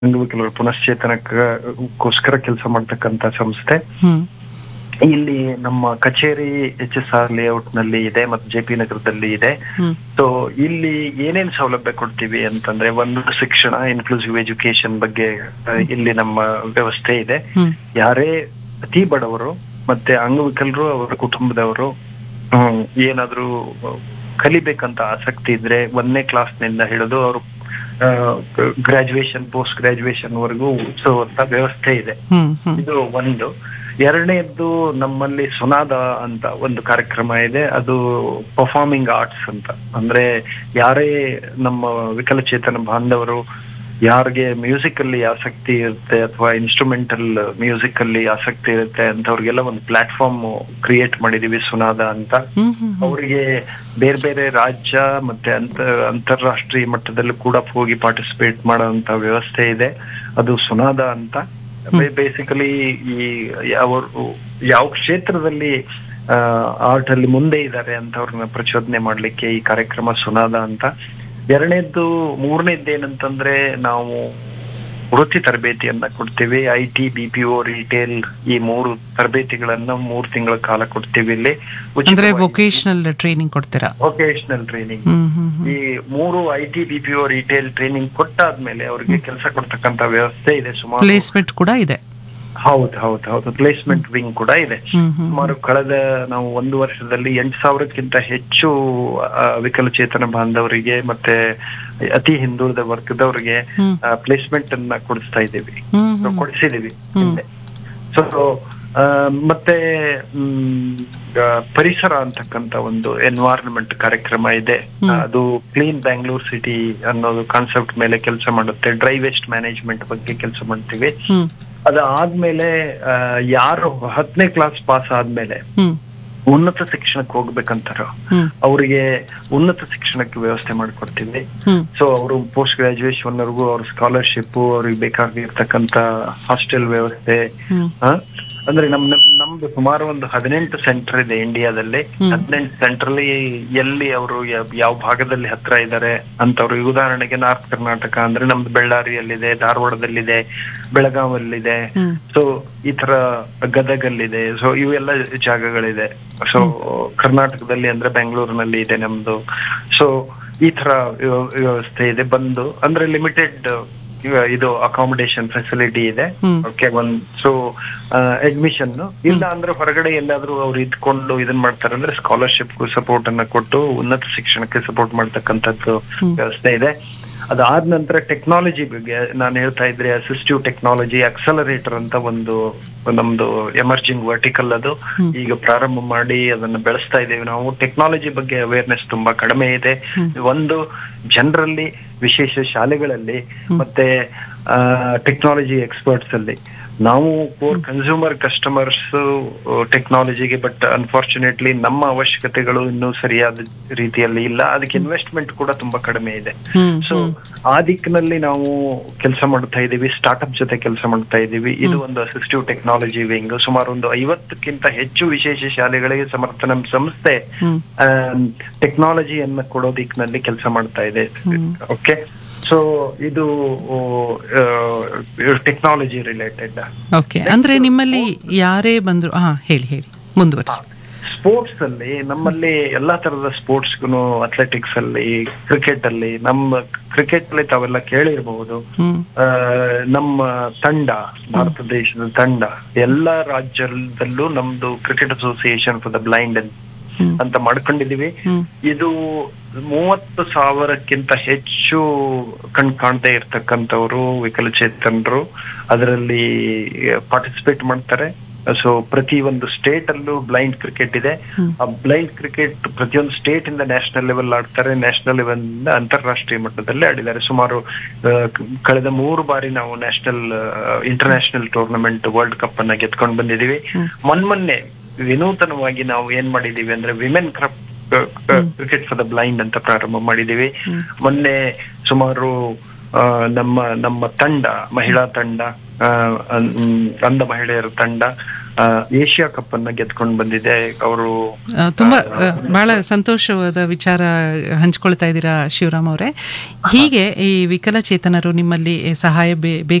ಅಂಗವಿಕಲರ ಪುನಶ್ಚೇತನಕ್ಕೋಸ್ಕರ ಕೆಲಸ ಮಾಡ್ತಕ್ಕಂತ ಸಂಸ್ಥೆ ಹ್ಮ್ ಇಲ್ಲಿ ನಮ್ಮ ಕಚೇರಿ ಎಚ್ ಎಸ್ ಆರ್ ಲೇಔಟ್ ನಲ್ಲಿ ಇದೆ ಮತ್ತು ಜೆ ಪಿ ನಗರದಲ್ಲಿ ಇದೆ ಹ್ಮ್ ಸೊ ಇಲ್ಲಿ ಏನೇನ್ ಸೌಲಭ್ಯ ಕೊಡ್ತೀವಿ ಅಂತಂದ್ರೆ ಒಂದು ಶಿಕ್ಷಣ ಇನ್ಕ್ಲೂಸಿವ್ ಎಜುಕೇಶನ್ ಬಗ್ಗೆ ಆ, ಇಲ್ಲಿ ನಮ್ಮ ವ್ಯವಸ್ಥೆ ಇದೆ ಹ್ಮ್ ಯಾರೇ ಅತಿ ಬಡವರು ಮತ್ತೆ ಅಂಗವಿಕಲರು ಅವರ ಕುಟುಂಬದವರು ಹ್ಮ್, ಏನಾದ್ರೂ ಕಲಿಬೇಕಂತ ಆಸಕ್ತಿ ಇದ್ರೆ ಒಂದನೇ ಕ್ಲಾಸ್ ನಿಂದ ಹಿಡಿದು ಅವರು ಗ್ರಾಜುಯೇಷನ್ ಪೋಸ್ಟ್ ಗ್ರಾಜುಯೇಷನ್ ವರೆಗೂ ಓದಿಸುವಂತ ವ್ಯವಸ್ಥೆ ಇದೆ ಹ್ಮ್ ಹ್ಮ್ ಇದು ಒಂದು ಎರಡನೇದ್ದು ನಮ್ಮಲ್ಲಿ ಸುನಾದ ಅಂತ ಒಂದು ಕಾರ್ಯಕ್ರಮ ಇದೆ ಅದು ಪರ್ಫಾರ್ಮಿಂಗ್ ಆರ್ಟ್ಸ್ ಅಂತ ಅಂದ್ರೆ ಯಾರೇ ನಮ್ಮ ವಿಕಲಚೇತನ ಬಾಂಧವರು ಯಾರಿಗೆ ಮ್ಯೂಸಿಕ್ ಅಲ್ಲಿ ಆಸಕ್ತಿ ಇರುತ್ತೆ ಅಥವಾ ಇನ್ಸ್ಟ್ರೂಮೆಂಟಲ್ ಮ್ಯೂಸಿಕ್ ಅಲ್ಲಿ ಆಸಕ್ತಿ ಇರುತ್ತೆ ಅಂತವ್ರಿಗೆಲ್ಲ ಒಂದು ಪ್ಲಾಟ್ಫಾರ್ಮ್ ಕ್ರಿಯೇಟ್ ಮಾಡಿದೀವಿ ಸುನಾದ ಅಂತ ಹ್ಮ್ ಹ್ಮ್ ಅವರಿಗೆ ಬೇರೆ ಬೇರೆ ರಾಜ್ಯ ಮತ್ತೆ ಅಂತ ಅಂತಾರಾಷ್ಟ್ರೀಯ ಮಟ್ಟದಲ್ಲೂ ಕೂಡ ಹೋಗಿ ಪಾರ್ಟಿಸಿಪೇಟ್ ಮಾಡುವಂತ ವ್ಯವಸ್ಥೆ ಇದೆ ಅದು ಸುನಾದ ಅಂತ ಬೇಸಿಕಲಿ ಈ ಯಾವ ಯಾವ ಕ್ಷೇತ್ರದಲ್ಲಿ ಆರ್ಟ್ ಅಲ್ಲಿ ಮುಂದೆ ಇದ್ದಾರೆ ಅಂತ ಅವ್ರನ್ನ ಪ್ರಚೋದನೆ ಮಾಡ್ಲಿಕ್ಕೆ ಈ ಕಾರ್ಯಕ್ರಮ ಸುನಾದ ಅಂತ ಎರಡನೇದ್ದು ಮೂರನೇದ್ದು ಏನಂತಂದ್ರೆ ನಾವು ವೃತ್ತಿ ತರಬೇತಿಯನ್ನ ಕೊಡ್ತೀವಿ I T B P O retail ಈ ಮೂರು ತರಬೇತಿಗಳನ್ನ ಮೂರು ತಿಂಗಳ ಕಾಲ ಕೊಡ್ತೀವಿ ಇಲ್ಲಿ ಅಂದ್ರೆ ವೊಕೇಶನಲ್ ಟ್ರೈನಿಂಗ್ ಕೊಡ್ತೀರಾ ವೊಕೇಶನಲ್ ಟ್ರೈನಿಂಗ್ ಹ್ಮ್ ಹ್ಮ್ ಹ್ಮ್ ಈ ಮೂರು I T B P O retail training ಕೊಟ್ಟಾದ್ಮೇಲೆ ಅವ್ರಿಗೆ ಕೆಲಸ ಕೊಡ್ತಕ್ಕಂತ ವ್ಯವಸ್ಥೆ ಇದೆ ಸುಮಾರು ಪ್ಲೇಸ್ಮೆಂಟ್ ಕೂಡ ಇದೆ ಹೌದು ಹೌದು ಹೌದು ಪ್ಲೇಸ್ಮೆಂಟ್ ವಿಂಗ್ ಕೂಡ ಇದೆ ಹ್ಮ್ ಹ್ಮ್ ಸುಮಾರು ಕಳೆದ ನಾವು ಒಂದು ವರ್ಷದಲ್ಲಿ ಎಂಟು ಸಾವಿರಕ್ಕಿಂತ ಹೆಚ್ಚು ಆ, ವಿಕಲಚೇತನ ಬಾಂಧವರಿಗೆ ಮತ್ತೆ ಅತಿ ಹಿಂದುಳಿದ ವರ್ಗದವರಿಗೆ ಹ್ಮ್ ಪ್ಲೇಸ್ಮೆಂಟ್ ಅನ್ನ ಕೊಡಿಸ್ತಾ ಇದ್ದೀವಿ ಹ್ಮ್ So, ಹ್ಮ್ ಕೊಡಿಸಿದೀವಿ ಹ್ಮ್. ಸೊ ಮತ್ತೆ ಮ್, ಆ, ಪರಿಸರ ಅಂತಕ್ಕಂತ ಒಂದು ಎನ್ವೈರನ್ಮೆಂಟ್ ಕಾರ್ಯಕ್ರಮ ಇದೆ ಹ್ಮ್. ಅದು ಕ್ಲೀನ್ ಬ್ಯಾಂಗ್ಳೂರ್ ಸಿಟಿ ಅನ್ನೋದು ಕಾನ್ಸೆಪ್ಟ್ ಮೇಲೆ ಕೆಲಸ ಮಾಡುತ್ತೆ ಡ್ರೈ ವೇಸ್ಟ್ ಮ್ಯಾನೇಜ್ಮೆಂಟ್ ಬಗ್ಗೆ ಕೆಲಸ ಮಾಡ್ತೀವಿ ಹ್ಮ್ ಅದಾದ್ಮೇಲೆ ಆ, ಯಾರು ಹತ್ತನೇ ಕ್ಲಾಸ್ ಪಾಸ್ ಆದ್ಮೇಲೆ ಹ್ಮ್ ಉನ್ನತ ಶಿಕ್ಷಣಕ್ಕೆ ಹೋಗ್ಬೇಕಂತಾರೋ ಹ್ಮ್ ಅವರಿಗೆ ಉನ್ನತ ಶಿಕ್ಷಣಕ್ಕೆ ವ್ಯವಸ್ಥೆ ಮಾಡ್ಕೊಡ್ತೀವಿ ಹ್ಮ್ ಸೊ ಅವರು ಪೋಸ್ಟ್ ಗ್ರಾಜುಯೇಷನ್ ವರೆಗೂ ಅವ್ರ ಸ್ಕಾಲರ್ಶಿಪ್ ಅವ್ರಿಗೆ ಬೇಕಾಗಿರ್ತಕ್ಕಂತ ಹಾಸ್ಟೆಲ್ ವ್ಯವಸ್ಥೆ ಹ್ಮ್ ಆ, ಅಂದ್ರೆ ನಮ್ ನಮ್- ನಮ್ದು ಸುಮಾರು ಒಂದು ಹದಿನೆಂಟು ಸೆಂಟರ್ ಇದೆ ಇಂಡಿಯಾದಲ್ಲಿ ಹ್ಮ್. ಹದಿನೆಂಟು ಸೆಂಟರ್ ಅಲ್ಲಿ ಎಲ್ಲಿ ಅವರು ಯಾವ ಭಾಗದಲ್ಲಿ ಹತ್ರ ಇದ್ದಾರೆ ಅಂತವ್ರು ಈಗ ಉದಾಹರಣೆಗೆ ನಾರ್ತ್ ಕರ್ನಾಟಕ ಅಂದ್ರೆ ನಮ್ದು ಬೆಳ್ಳಾರಿಯಲ್ಲಿದೆ ಧಾರವಾಡದಲ್ಲಿದೆ ಬೆಳಗಾವಲ್ಲಿದೆ ಹ್ಮ್ ಸೊ ಈ ತರ ಗದಗಲ್ಲಿದೆ ಸೊ ಇವೆಲ್ಲ ಜಾಗಗಳಿದೆ ಸೊ ಕರ್ನಾಟಕದಲ್ಲಿ ಅಂದ್ರೆ ಬೆಂಗಳೂರಿನಲ್ಲಿ ಇದೆ ನಮ್ದು ಸೊ ಈ ತರ ವ್ಯ- ವ್ಯವಸ್ಥೆ ಇದೆ ಬಂದು ಅಂದ್ರೆ ಲಿಮಿಟೆಡ್ ಇದು ಅಕಾಮಿಡೇಷನ್ ಫೆಸಿಲಿಟಿ ಇದೆ ಹ್ಮ್. ಓಕೆ ಒಂದ್ ಸೊ ಅಡ್ಮಿಷನ್ ಇಲ್ಲ ಅಂದ್ರೆ ಹೊರಗಡೆ ಎಲ್ಲಾದ್ರೂ ಅವ್ರು ಇದ್ಕೊಂಡು ಇದನ್ ಮಾಡ್ತಾರೆ ಅಂದ್ರೆ ಸ್ಕಾಲರ್ಶಿಪ್ ಸಪೋರ್ಟ್ ಅನ್ನ ಕೊಟ್ಟು ಉನ್ನತ ಶಿಕ್ಷಣಕ್ಕೆ ಸಪೋರ್ಟ್ ಮಾಡ್ತಕ್ಕಂಥದ್ದು ಹ್ಮ್. ವ್ಯವಸ್ಥೆ ಇದೆ ಅದಾದ ನಂತರ ಟೆಕ್ನಾಲಜಿ ಬಗ್ಗೆ ನಾನು ಹೇಳ್ತಾ ಇದ್ರೆ ಅಸಿಸ್ಟಿವ್ ಟೆಕ್ನಾಲಜಿ ಅಕ್ಸಲರೇಟರ್ ಅಂತ ಒಂದು ನಮ್ದು ಎಮರ್ಜಿಂಗ್ ವರ್ಟಿಕಲ್ ಅದು ಹ್ಮ್. ಈಗ ಪ್ರಾರಂಭ ಮಾಡಿ ಅದನ್ನ ಬೆಳೆಸ್ತಾ ಇದ್ದೇವೆ ನಾವು ಟೆಕ್ನಾಲಜಿ ಬಗ್ಗೆ ಅವೇರ್ನೆಸ್ ತುಂಬಾ ಕಡಿಮೆ ಇದೆ ಹ್ಮ್. ಒಂದು ಜನರಲ್ಲಿ ವಿಶೇಷ ಶಾಲೆಗಳಲ್ಲಿ ಮತ್ತೆ ಟೆಕ್ನಾಲಜಿ ಎಕ್ಸ್ಪರ್ಟ್ಸ್ ಅಲ್ಲಿ ನಾವು ಕೋರ್ ಕನ್ಸ್ಯೂಮರ್ ಕಸ್ಟಮರ್ಸ್ ಟೆಕ್ನಾಲಜಿಗೆ ಬಟ್ ಅನ್ಫಾರ್ಚುನೇಟ್ಲಿ ನಮ್ಮ ಅವಶ್ಯಕತೆಗಳು ಇನ್ನೂ ಸರಿಯಾದ ರೀತಿಯಲ್ಲಿ ಇಲ್ಲ ಅದಕ್ಕೆ ಇನ್ವೆಸ್ಟ್ಮೆಂಟ್ ಕೂಡ ತುಂಬಾ ಕಡಿಮೆ ಇದೆ ಹ್ಮ್ ಸೊ ಆ ದಿಕ್ಕಿನಲ್ಲಿ ನಾವು ಕೆಲಸ ಮಾಡ್ತಾ ಇದ್ದೀವಿ ಸ್ಟಾರ್ಟ್ಅಪ್ ಜೊತೆ ಕೆಲಸ ಮಾಡ್ತಾ ಇದ್ದೀವಿ ಇದು ಒಂದು ಅಸಿಸ್ಟಿವ್ ಟೆಕ್ನಾಲಜಿ ವಿಂಗ್ ಸುಮಾರು ಒಂದು ಐವತ್ತಕ್ಕಿಂತ ಹೆಚ್ಚು ವಿಶೇಷ ಶಾಲೆಗಳಿಗೆ ಸಮರ್ಥ ನಮ್ಮ ಸಂಸ್ಥೆ ಹ್ಮ್ ಟೆಕ್ನಾಲಜಿಯನ್ನ ಕೊಡೋ ದಿಕ್ಕಿನಲ್ಲಿ ಕೆಲಸ ಮಾಡ್ತಾ ಇದೆ ಹ್ಮ್. ಓಕೆ ಸೊ ಇದು ಟೆಕ್ನಾಲಜಿ ರಿಲೇಟೆಡ್ ಓಕೆ ಅಂದ್ರೆ ನಿಮ್ಮಲ್ಲಿ ಯಾರೇ ಬಂದ್ರು ಹಾ ಹೇಳಿ ಹೇಳಿ ಮುಂದುವರಿಸಿ ಸ್ಪೋರ್ಟ್ಸ್ ಅಲ್ಲಿ ನಮ್ಮಲ್ಲಿ ಎಲ್ಲಾ ತರದ ಸ್ಪೋರ್ಟ್ಸ್ಗೂ ಅಥ್ಲೆಟಿಕ್ಸ್ ಅಲ್ಲಿ ಕ್ರಿಕೆಟ್ ಅಲ್ಲಿ ನಮ್ಮ ಕ್ರಿಕೆಟ್ ಅಲ್ಲಿ ತಾವೆಲ್ಲ ಕೇಳಿರಬಹುದು ಹ್ಮ್ ಆ, ನಮ್ಮ ತಂಡ ಭಾರತ ದೇಶದ ತಂಡ ಎಲ್ಲಾ ರಾಜ್ಯದಲ್ಲೂ ನಮ್ದು cricket association for the blind ಹ್ಮ್ ಅಂತ ಮಾಡ್ಕೊಂಡಿದೀವಿ ಹ್ಮ್ ಇದು ಮೂವತ್ತು ಸಾವಿರಕ್ಕಿಂತ ಹೆಚ್ಚು ಕಣ್ ಕಾಣದೇ ಇರ್ತಕ್ಕಂಥವ್ರು ವಿಕಲಚೇತನರು ಅದರಲ್ಲಿ ಪಾರ್ಟಿಸಿಪೇಟ್ ಮಾಡ್ತಾರೆ ಸೊ ಪ್ರತಿ ಒಂದು ಸ್ಟೇಟ್ ಅಲ್ಲೂ ಬ್ಲೈಂಡ್ ಕ್ರಿಕೆಟ್ ಇದೆ ಹ್ಮ್. ಆ ಬ್ಲೈಂಡ್ ಕ್ರಿಕೆಟ್ ಪ್ರತಿಯೊಂದು ಸ್ಟೇಟ್ ಇಂದ ನ್ಯಾಷನಲ್ ಲೆವೆಲ್ ಆಡ್ತಾರೆ ನ್ಯಾಷನಲ್ ಲೆವೆಲ್ ಇಂದ ಅಂತಾರಾಷ್ಟ್ರೀಯ ಮಟ್ಟದಲ್ಲಿ ಆಡಿದ್ದಾರೆ ಸುಮಾರು ಆ, ಕ- ಕಳೆದ ಮೂರು ಬಾರಿ ನಾವು national international tournament world cup ಅನ್ನ ಗೆದ್ಕೊಂಡು ಬಂದಿದೀವಿ ಹ್ಮ್. ಮೊನ್ಮೊನ್ನೆ ವಿನೂತನವಾಗಿ ನಾವು ಏನ್ ಮಾಡಿದೀವಿ ಅಂದ್ರೆ women cup cricket for the blind ಅಂತ ಪ್ರಾರಂಭ ಮಾಡಿದೀವಿ ಹ್ಮ್. ಮೊನ್ನೆ ಸುಮಾರು ಆ, ನಮ್ಮ ನಮ್ಮ ತಂಡ ಮಹಿಳಾ ತಂಡ ಆ, ಅನ್- ಅಂಧ ಮಹಿಳೆಯರ ತಂಡ ಆ, ಏಷ್ಯಾ ಕಪ್ ಅನ್ನ ಗೆದ್ಕೊಂಡು ಬಂದಿದೆ ಅವರು ಆ, ತುಂಬಾ ಆ, ಬಹಳ ಸಂತೋಷವಾದ ವಿಚಾರ ಹಂಚ್ಕೊಳ್ತಾ ಇದ್ದೀರಾ ಶಿವರಾಮ್ ಅವರೇ ಹೀಗೆ ಈ ವಿಕಲಚೇತನರು ನಿಮ್ಮಲ್ಲಿ ಸಹಾಯ ಬೇ-